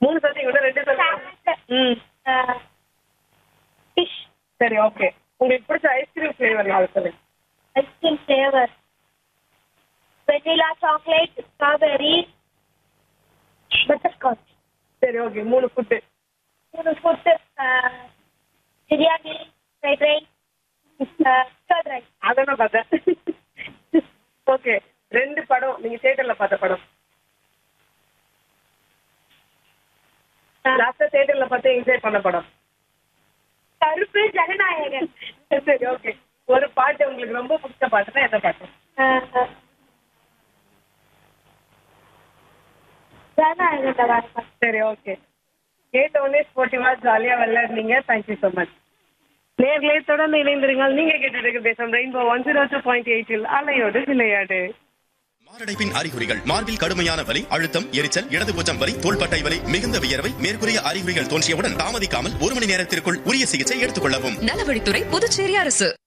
மூணு சொல்றீங்க இன்னும் ரெண்டு சொல்லுங்க ம் ஃபிஷ் சரி ஓகே உங்களுக்கு பிடிச்ச ஐஸ்கிரீம் ஃபிளேவர் நாலு சொல்லுங்க ice cream flavour vanilla chocolate strawberry butterscotch சரி ஓகே மூணு ஃபுட்டு மூணு food biryani fried rice curd rice அதான் பார்த்தேன் ஓகே ரெண்டு படம் நீங்க தியேட்டர்ல பார்த்த படம் லாஸ்டா தியேட்டர்ல பார்த்து என்ஜாய் பண்ண படம் கருப்பு ஜனநாயகன் சரி ஓகே ஒரு பாட்டு உங்களுக்கு ரொம்ப பிடிச்ச பாட்டுனா எந்த பாட்டு ஜனநாயகன் வரப்பா சரி ஓகே கேட்ட உடனே ஸ்போர்ட்டிவா ஜாலியா விளையாடுனீங்க தேங்க்யூ ஸோ மச் நேர்களே தொடர்ந்து இணைந்திருங்கள் நீங்க கேட்டு பேசும் rainbow one zero two point எயிட்டில் அலையோடு விளையாடு மாரடைப்பின் அறிகுறிகள் மார்பில் கடுமையான வலி அழுத்தம் எரிச்சல் இடது பூச்சம் வலி தோள்பட்டை வலி மிகுந்த வியர்வை மேற்கூறிய அறிகுறிகள் தோன்றியவுடன் தாமதிக்காமல் ஒரு மணி நேரத்திற்குள் உரிய சிகிச்சை எடுத்துக் கொள்ளவும் நலவழித்துறை புதுச்சேரி அரசு